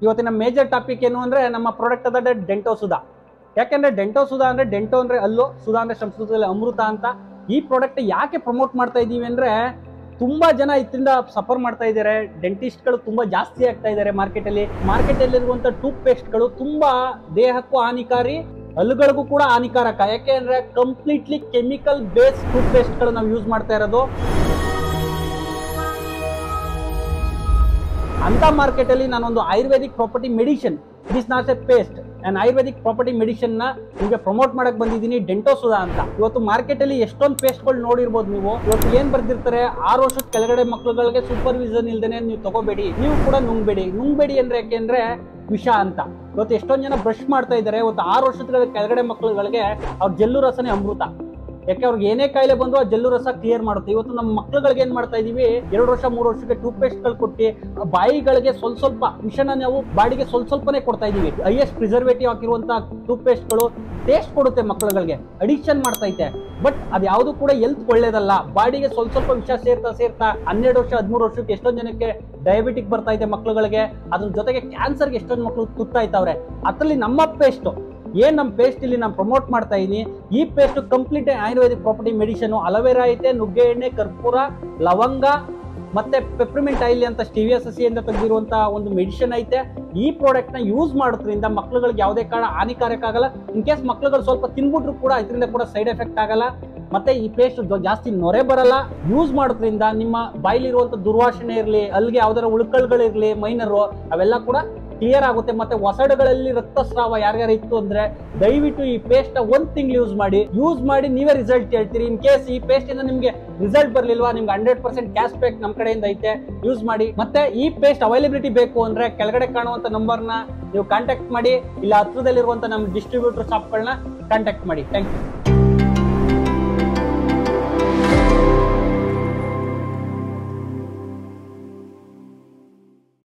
ಇವತ್ತಿನ major topic ಏನು ಅಂದ್ರೆ ನಮ್ಮ ಪ್ರಾಡಕ್ಟ್ ಅದ ಡೆಂಟೋ ಸುಧಾ ಯಾಕೆಂದ್ರೆ ಡೆಂಟೋ ಸುಧಾ ಅಂದ್ರೆ ಡೆಂಟೋ ಅಂದ್ರೆ ಅಲ್ಲು ಸುಧಾ ಅಂದ್ರೆ ಸಂಸ್ಕೃತದಲ್ಲಿ ಅಮೃತ ಅಂತ ಈ ಪ್ರಾಡಕ್ಟ್ ಯಾಕೆ ಪ್ರಮೋಟ್ ಮಾಡ್ತಾ ಇದೀವಿ ಅಂದ್ರೆ ತುಂಬಾ ಜನ ಇದರಿಂದ ಸಫರ್ ಮಾಡ್ತಾ ಇದ್ದಾರೆ ಡೆಂಟಿಸ್ಟ್ಗಳು ತುಂಬಾ ಜಾಸ್ತಿ ಆಗ್ತಾ ಇದ್ದಾರೆ ಮಾರ್ಕೆಟ್ ಅಲ್ಲಿ ಮಾರ್ಕೆಟ್ ಅಲ್ಲಿ ಇರುವಂತ ಟೂತ್ ಪೇಸ್ಟ್ಗಳು ತುಂಬಾ ದೇಹಕ್ಕೂ ಹಾನಿಕಾರಿ ಹಲ್ಲುಗಳಿಗೂ ಕೂಡ ಹಾನಿಕಾರಕ ಯಾಕೆ ಅಂದ್ರೆ ಕಂಪ್ಲೀಟ್ಲಿ ಕೆಮಿಕಲ್ ಬೇಸ್ ಟೂತ್ ಪೇಸ್ಟ್ಗಳು ನಾವು ಯೂಸ್ ಮಾಡ್ತಾ ಇರೋದು ಅಂತ ಮಾರ್ಕೆಟ್ ಅಲ್ಲಿ ನಾನೊಂದು ayurvedic property medicine it is not a paste and ayurvedic property medicine ನ ನಿಮಗೆ ಪ್ರಮೋಟ್ ಮಾಡಕ್ ಬಂದಿದ್ದೀನಿ ಡೆಂಟೋಸುಧಾ ಅಂತ ಇವತ್ತು ಮಾರ್ಕೆಟ್ ಅಲ್ಲಿ ಎಷ್ಟೊಂದು ಪೇಸ್ಟ್ಗಳು ನೋಡಿರ್ಬೋದು ನೀವು ಇವತ್ತು ಏನ್ ಬರ್ದಿರ್ತಾರೆ ಆರು ವರ್ಷದ ಕೆಳಗಡೆ ಮಕ್ಳುಗಳಿಗೆ ಸೂಪರ್ವಿಷನ್ ಇಲ್ದೇನೆ ನೀವು ತಗೋಬೇಡಿ ನೀವು ಕೂಡ ನುಂಗ್ಬೇಡಿ ನುಂಗ್ಬೇಡಿ ಅಂದ್ರೆ ಯಾಕೆಂದ್ರೆ ವಿಷ ಅಂತ ಇವತ್ತು ಎಷ್ಟೊಂದು ಜನ ಬ್ರಷ್ ಮಾಡ್ತಾ ಇದ್ದಾರೆ ಇವತ್ತು ಆರು ವರ್ಷದ ಕೆಳಗಡೆ ಮಕ್ಳುಗಳಿಗೆ ಅವ್ರ ಜಲ್ಲು ರಸನೇ ಅಮೃತ ಯಾಕೆ ಅವ್ರಿಗೆ ಏನೇ ಕಾಯಿಲೆ ಬಂದ್ರು ಆ ಜಲ್ಲು ರಸ ಕ್ಲಿಯರ್ ಮಾಡುತ್ತೆ ಇವತ್ತು ನಮ್ಮ ಮಕ್ಳುಗಳಿಗೆ ಏನ್ ಮಾಡ್ತಾ ಇದೀವಿ ಎರಡು ವರ್ಷ ಮೂರು ವರ್ಷಕ್ಕೆ ಟೂತ್ ಪೇಸ್ಟ್ ಗಳು ಕೊಟ್ಟು ಆ ಬಾಯಿಗಳಿಗೆ ಸ್ವಲ್ಪ ಸ್ವಲ್ಪ ವಿಷನ ನಾವು ಬಾಡಿಗೆ ಸ್ವಲ್ಪ ಸ್ವಲ್ಪನೇ ಕೊಡ್ತಾ ಇದೀವಿ ಹೈಯೆಸ್ಟ್ ಪ್ರಿಸರ್ವೇಟಿವ್ ಹಾಕಿರುವಂತ ಟೂತ್ ಪೇಸ್ಟ್ ಗಳು ಟೇಸ್ಟ್ ಕೊಡುತ್ತೆ ಮಕ್ಳುಗಳಿಗೆ ಅಡಿಕ್ಷನ್ ಮಾಡ್ತೈತೆ ಬಟ್ ಅದು ಯಾವುದು ಕೂಡ ಎಲ್ತ್ ಒಳ್ಳೇದಲ್ಲ ಬಾಡಿಗೆ ಸ್ವಲ್ಪ ಸ್ವಲ್ಪ ವಿಷ ಸೇರ್ತಾ ಸೇರ್ತಾ ಹನ್ನೆರಡು ವರ್ಷ ಹದಿಮೂರು ವರ್ಷಕ್ಕೆ ಎಷ್ಟೊಂದು ಜನಕ್ಕೆ ಡಯಾಬಿಟಿಕ್ ಬರ್ತಾ ಇದೆ ಮಕ್ಳುಗಳಿಗೆ ಅದ್ರ ಜೊತೆಗೆ ಕ್ಯಾನ್ಸರ್ಗೆ ಎಷ್ಟೊಂದು ಮಕ್ಳು ತುತ್ತಾ ಇದ್ದಾವ್ರೆ ಅದ್ರಲ್ಲಿ ನಮ್ಮ ಪೇಸ್ಟ್ ಏನ್ ನಮ್ಮ ಪೇಸ್ಟ್ ಇಲ್ಲಿ ನಾನು ಪ್ರಮೋಟ್ ಮಾಡ್ತಾ ಇದೀನಿ ಈ paste complete ayurvedic property medicine aloe vera ಐತೆ ನುಗ್ಗೆ ಎಣ್ಣೆ ಕರ್ಪೂರ ಲವಂಗ ಮತ್ತೆ ಪೆಪ್ರಿಮೆಂಟ್ ಆಯಿಲ್ ಅಂತ ಸ್ಟಿವಿಯಾ ಸಸಿಯಿಂದ ತೆಗೆದಿರುವಂತ ಒಂದು ಮೆಡಿಸಿನ್ ಐತೆ ಈ ಪ್ರಾಡಕ್ಟ್ ನ ಯೂಸ್ ಮಾಡೋದ್ರಿಂದ ಮಕ್ಳುಗಳಿಗೆ ಯಾವುದೇ ಕಾರಣ ಹಾನಿಕಾರಕ ಆಗಲ್ಲ ಇನ್ ಕೇಸ್ ಮಕ್ಳುಗಳು ಸ್ವಲ್ಪ ತಿನ್ಬಿಟ್ರು ಕೂಡ ಇದರಿಂದ ಕೂಡ ಸೈಡ್ ಎಫೆಕ್ಟ್ ಆಗಲ್ಲ ಮತ್ತೆ ಈ ಪೇಸ್ಟ್ ಜಾಸ್ತಿ ನೊರೆ ಬರಲ್ಲ ಯೂಸ್ ಮಾಡೋದ್ರಿಂದ ನಿಮ್ಮ ಬಾಯಿಲಿರುವಂತ ದುರ್ವಾಸನೆ ಇರಲಿ ಅಲ್ಲಿಗೆ ಯಾವ್ದಾರ ಉಳ್ಕಳ್ಗಳಿರ್ಲಿ ಮೈನರು ಅವೆಲ್ಲ ಕೂಡ ಕ್ಲಿಯರ್ ಆಗುತ್ತೆ ಮತ್ತೆ ಒಸಡುಗಳಲ್ಲಿ ರಕ್ತಸ್ರಾವ ಯಾರ್ಯಾರು ಇತ್ತು ಅಂದ್ರೆ ದಯವಿಟ್ಟು ಈ ಪೇಸ್ಟ್ ಒಂದ್ ತಿಂಗಳು ಯೂಸ್ ಮಾಡಿ ಯೂಸ್ ಮಾಡಿ ನೀವೇ ರಿಸಲ್ಟ್ ಹೇಳ್ತೀರಿ ಇನ್ ಕೇಸ್ ಈ ಪೇಸ್ಟ್ ಇಂದ ನಿಮ್ಗೆ ರಿಸಲ್ಟ್ ಬರ್ಲಿಲ್ವಾ ನಿಮ್ಗೆ ಹಂಡ್ರೆಡ್ ಪರ್ಸೆಂಟ್ ಕ್ಯಾಶ್ ಬ್ಯಾಕ್ ನಮ್ ಕಡೆಯಿಂದ ಐತೆ ಯೂಸ್ ಮಾಡಿ ಮತ್ತೆ ಈ ಪೇಸ್ಟ್ ಅವೈಲಬಿಲಿಟಿ ಬೇಕು ಅಂದ್ರೆ ಕೆಳಗಡೆ ಕಾಣುವಂತ ನಂಬರ್ನ ನೀವು ಕಾಂಟ್ಯಾಕ್ಟ್ ಮಾಡಿ ಇಲ್ಲ ಹತ್ರದಲ್ಲಿರುವಂತ ನಮ್ಮ ಡಿಸ್ಟ್ರಿಬ್ಯೂಟರ್ ಶಾಪ್ಗಳನ್ನ ಕಾಂಟ್ಯಾಕ್ಟ್ ಮಾಡಿ ಥ್ಯಾಂಕ್ ಯು